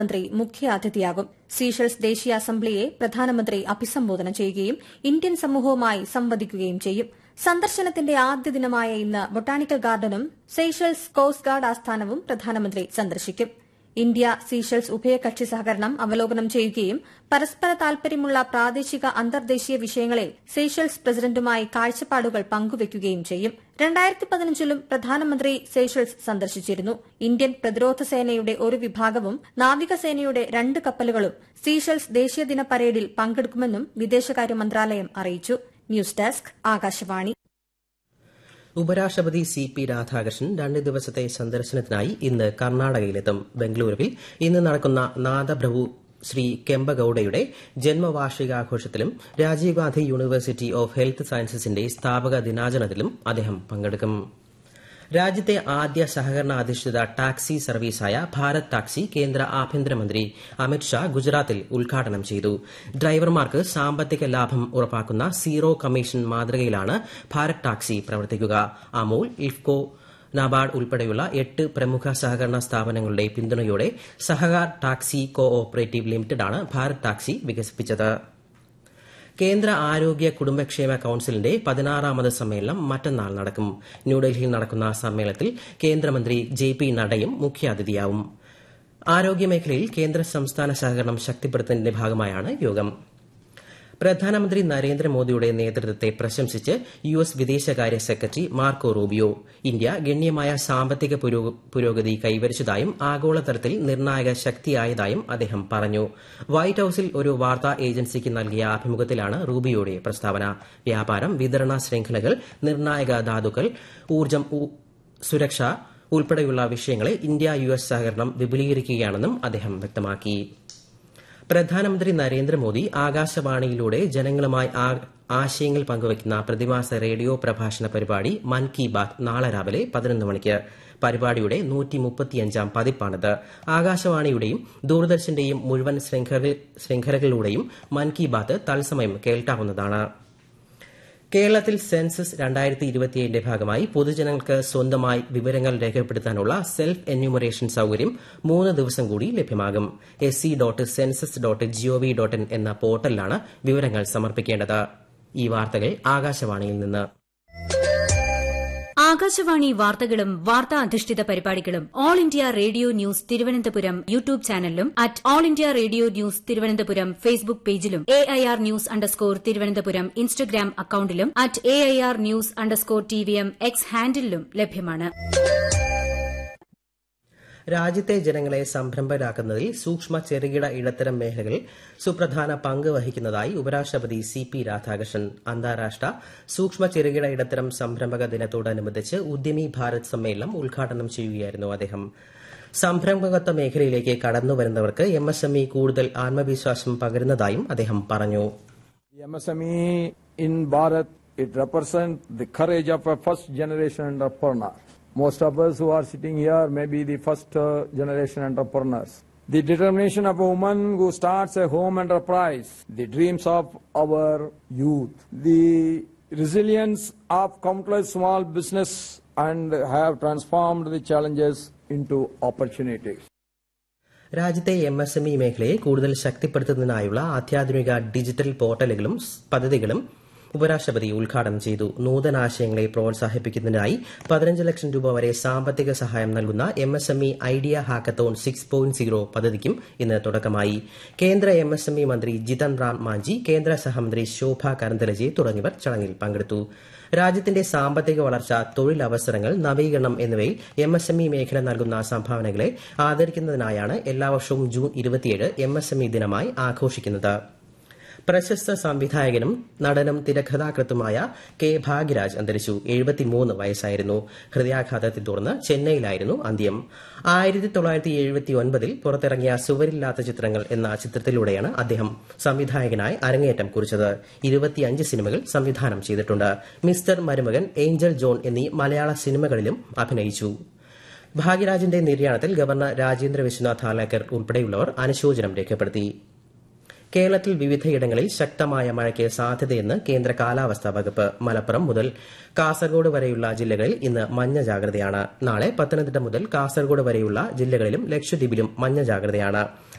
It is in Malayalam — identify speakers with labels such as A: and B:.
A: മന്ത്രി മുഖ്യാതിഥിയാകും സീഷെൽസ് ദേശീയ അസംബ്ലിയെ പ്രധാനമന്ത്രി അഭിസംബോധന ചെയ്യുകയും ഇന്ത്യൻ സമൂഹവുമായി സംവദിക്കുകയും ചെയ്യും സന്ദർശനത്തിന്റെ ആദ്യ ദിനമായ ഇന്ന് ബൊട്ടാണിക്കൽ ഗാർഡനും സെയ്ഷൽസ് കോസ്റ്റ് ഗാർഡ് ആസ്ഥാനവും പ്രധാനമന്ത്രി സന്ദർശിക്കും ഇന്ത്യ സീഷെൽസ് ഉഭയകക്ഷി സഹകരണം അവലോകനം ചെയ്യുകയും പരസ്പര താൽപര്യമുള്ള പ്രാദേശിക അന്തർദേശീയ വിഷയങ്ങളിൽ സെയ്ഷൽസ് പ്രസിഡന്റുമായി കാഴ്ചപ്പാടുകൾ പങ്കുവയ്ക്കുകയും ചെയ്യും രണ്ടായിരത്തി പതിനഞ്ചിലും പ്രധാനമന്ത്രി സെയ്ഷൽസ് സന്ദർശിച്ചിരുന്നു ഇന്ത്യൻ പ്രതിരോധ സേനയുടെ ഒരു വിഭാഗവും നാവികസേനയുടെ രണ്ട് കപ്പലുകളും സീഷെൽസ് ദേശീയദിന പരേഡിൽ പങ്കെടുക്കുമെന്നും വിദേശകാര്യ മന്ത്രാലയം അറിയിച്ചു ന്യൂസ് ഡെസ്ക് ആകാശവാണി
B: ഉപരാഷ്ട്രപതി സി പി രാധാകൃഷ്ണൻ രണ്ട് ദിവസത്തെ സന്ദർശനത്തിനായി ഇന്ന് കർണാടകയിലെത്തും ബംഗളൂരുവിൽ ഇന്ന് നടക്കുന്ന നാദപ്രഭു ശ്രീ കെമ്പഗൌഡയുടെ ജന്മവാർഷികാഘോഷത്തിലും Rajiv Gandhi university of health സയൻസസിന്റെ സ്ഥാപക ദിനാചരണത്തിലും അദ്ദേഹം പങ്കെടുക്കും രാജ്യത്തെ ആദ്യ സഹകരണ അധിഷ്ഠിത ടാക്സി സർവീസായ ഭാരത് ടാക്സി കേന്ദ്ര ആഭ്യന്തരമന്ത്രി അമിത്ഷാ ഗുജറാത്തിൽ ഉദ്ഘാടനം ചെയ്തു ഡ്രൈവർമാർക്ക് സാമ്പത്തിക ലാഭം ഉറപ്പാക്കുന്ന സീറോ കമ്മീഷൻ മാതൃകയിലാണ് ഭാരത് ടാക്സി പ്രവർത്തിക്കുക അമൂൽ ഇഫ്കോ നബാർഡ് ഉൾപ്പെടെയുള്ള എട്ട് പ്രമുഖ സഹകരണ സ്ഥാപനങ്ങളുടെ പിന്തുണയോടെ സഹകാർ ടാക്സി കോ ഓപ്പറേറ്റീവ് ലിമിറ്റഡാണ് ഭാരത് ടാക്സി വികസിപ്പിച്ചത് കേന്ദ്ര ആരോഗ്യ കുടുംബക്ഷേമ കൌൺസിലിന്റെ പതിനാറാമത് സമ്മേളനം മറ്റന്നാൾ നടക്കും ന്യൂഡൽഹിയിൽ നടക്കുന്ന സമ്മേളനത്തിൽ കേന്ദ്രമന്ത്രി ജെ പി നഡയും മുഖ്യാതിഥിയാവും ആരോഗ്യമേഖലയിൽ കേന്ദ്ര സംസ്ഥാന സഹകരണം ശക്തിപ്പെടുത്തുന്നതിന്റെ ഭാഗമായാണ് യോഗം പ്രധാനമന്ത്രി നരേന്ദ്രമോദിയുടെ നേതൃത്വത്തെ പ്രശംസിച്ച് യു എസ് വിദേശകാര്യ സെക്രട്ടറി മാർക്കോ റൂബിയോ ഇന്ത്യ ഗണ്യമായ സാമ്പത്തിക പുരോഗതി കൈവരിച്ചതായും ആഗോളതലത്തിൽ നിർണായക ശക്തിയായതായും അദ്ദേഹം പറഞ്ഞു വൈറ്റ് ഹൌസിൽ ഒരു വാർത്താ ഏജൻസിക്ക് നൽകിയ അഭിമുഖത്തിലാണ് റൂബിയോയുടെ പ്രസ്താവന വ്യാപാരം വിതരണ ശൃംഖലകൾ നിർണായക ധാതുക്കൾ ഊർജ്ജം സുരക്ഷ ഉൾപ്പെടെയുള്ള വിഷയങ്ങളെ ഇന്ത്യ യു എസ് സഹകരണം വിപുലീകരിക്കുകയാണെന്നും അദ്ദേഹം വ്യക്തമാക്കി പ്രധാനമന്ത്രി നരേന്ദ്രമോദി ആകാശവാണിയിലൂടെ ജനങ്ങളുമായി ആശയങ്ങൾ പങ്കുവയ്ക്കുന്ന പ്രതിമാസ റേഡിയോ പ്രഭാഷണ പരിപാടി മൻ കി ബാത് നാളെ രാവിലെ പതിനൊന്ന് മണിക്ക് പരിപാടിയുടെ നൂറ്റിമുപ്പത്തിയഞ്ചാം പതിപ്പാണിത് ആകാശവാണിയുടെയും ദൂരദർശന്റെയും മുഴുവൻ ശൃംഖലകളിലൂടെയും മൻ കി ബാത് തത്സമയം കേൾക്കാവുന്നതാണ് കേരളത്തിൽ സെൻസസ് രണ്ടായിരത്തി ഇരുപത്തിയേഴിന്റെ ഭാഗമായി പൊതുജനങ്ങൾക്ക് സ്വന്തമായി വിവരങ്ങൾ രേഖപ്പെടുത്താനുള്ള സെൽഫ് എന്യൂമറേഷൻ സൌകര്യം മൂന്ന് ദിവസം കൂടി ലഭ്യമാകും S C dot census dot GOV dot in എന്ന പോർട്ടലിലാണ് വിവരങ്ങൾ സമർപ്പിക്കേണ്ടത് ഈ വാർത്തകൾ ആകാശവാണിയിൽ നിന്ന്
C: ആകാശവാണി വാർത്തകളും വാർത്താ അധിഷ്ഠിത പരിപാടികളും All India Radio News Thiruvananthapuram YouTube ചാനലിലും at All India Radio News Thiruvananthapuram Facebook പേജിലും A I R news underscore Thiruvananthapuram Instagram അക്കൌണ്ടിലും at A I R news underscore T V M X ഹാൻഡിലും ലഭ്യമാണ്
B: രാജ്യത്തെ ജനങ്ങളെ സംരംഭരാക്കുന്നതിൽ സൂക്ഷ്മ ചെറുകിട ഇടത്തരം മേഖലകളിൽ സുപ്രധാന പങ്ക് വഹിക്കുന്നതായി ഉപരാഷ്ട്രപതി സി പി രാധാകൃഷ്ണൻ അന്താരാഷ്ട്ര സൂക്ഷ്മ ചെറുകിട ഇടത്തരം സംരംഭക ദിനത്തോടനുബന്ധിച്ച് ഉദ്യമി ഭാരത് സമ്മേളനം ഉദ്ഘാടനം ചെയ്യുകയായിരുന്നു അദ്ദേഹം സംരംഭകത്വ മേഖലയിലേക്ക് കടന്നുവരുന്നവർക്ക് എം എസ് എം ഇ കൂടുതൽ ആത്മവിശ്വാസം പകരുന്നതായും അദ്ദേഹം പറഞ്ഞു
D: MSME in Bharat, it represents the courage of a first generation entrepreneur. Most of us who are sitting here may be the first uh, generation entrepreneurs. The determination of a woman who starts a home enterprise, the dreams of our youth, the resilience of countless small business and have transformed the challenges into opportunities.
B: രാജ്യത്തെ എം എസ് എം ഇ മേഖലയെ കൂടുതൽ ശക്തിപ്പെടുത്തുന്നതിനായുള്ള അത്യാധുനിക ഡിജിറ്റൽ പോർട്ടലുകളും പദ്ധതികളും ഉപരാഷ്ട്രപതി ഉദ്ഘാടനം ചെയ്തു നൂതനാശയങ്ങളെ പ്രോത്സാഹിപ്പിക്കുന്നതിനായി പതിനഞ്ച് ലക്ഷം രൂപ വരെ സാമ്പത്തിക സഹായം നൽകുന്ന M S M E idea hackathon six point zero പദ്ധതിക്കും ഇന്ന് തുടക്കമായി കേന്ദ്ര എം എസ് എം ഇ മന്ത്രി ജിതൻ റാം മാഞ്ചി കേന്ദ്ര സഹമന്ത്രി ശോഭ കരന്തലജെ തുടങ്ങിയവർ ചടങ്ങിൽ പങ്കെടുത്തു രാജ്യത്തിന്റെ സാമ്പത്തിക വളർച്ച തൊഴിലവസരങ്ങൾ നവീകരണം എന്നിവയിൽ എം എസ് എം ഇ മേഖല നൽകുന്ന സംഭാവനകളെ ആദരിക്കുന്നതിനായാണ് എല്ലാ വർഷവും ജൂൺ ഇരുപത്തിയേഴ് എം എസ് എം ഇ ദിനമായി ആഘോഷിക്കുന്നത് പ്രശസ്ത സംവിധായകനും നടനും തിരക്കഥാകൃത്തുമായ കെ ഭാഗ്യരാജ് അന്തരിച്ചു എഴുപത്തിമൂന്ന് വയസ്സായിരുന്നു ഹൃദയാഘാതത്തെ തുടർന്ന് ചെന്നൈയിലായിരുന്നു അന്ത്യം ആയിരത്തി തൊള്ളായിരത്തി എഴുപത്തി ഒൻപതിൽ പുറത്തിറങ്ങിയ സുവരില്ലാത്ത ചിത്രങ്ങൾ എന്ന ചിത്രത്തിലൂടെയാണ് അദ്ദേഹം സംവിധായകനായി അരങ്ങേറ്റം കുറിച്ചത് ഇരുപത്തിയഞ്ച് സിനിമകൾ സംവിധാനം ചെയ്തിട്ടുണ്ട് മിസ്റ്റർ മരുമകൻ ഏഞ്ചൽ ജോൺ എന്നീ മലയാള സിനിമകളിലും അഭിനയിച്ചു ഭാഗ്യരാജിന്റെ നിര്യാണത്തിൽ ഗവർണർ രാജേന്ദ്ര വിശ്വനാഥ് ഹാലേക്കർ ഉൾപ്പെടെയുള്ളവർ അനുശോചനം രേഖപ്പെടുത്തി കേരളത്തിൽ വിവിധയിടങ്ങളിൽ ശക്തമായ മഴയ്ക്ക് സാധ്യതയെന്ന് കേന്ദ്ര കാലാവസ്ഥാ വകുപ്പ് മലപ്പുറം മുതൽ കാസർഗോഡ് വരെയുള്ള ജില്ലകളിൽ ഇന്ന് മഞ്ഞ ജാഗ്രതയാണ് നാളെ പത്തനംതിട്ട മുതൽ കാസർഗോഡ് വരെയുള്ള ജില്ലകളിലും ലക്ഷദ്വീപിലും മഞ്ഞ ജാഗ്രതയാണ്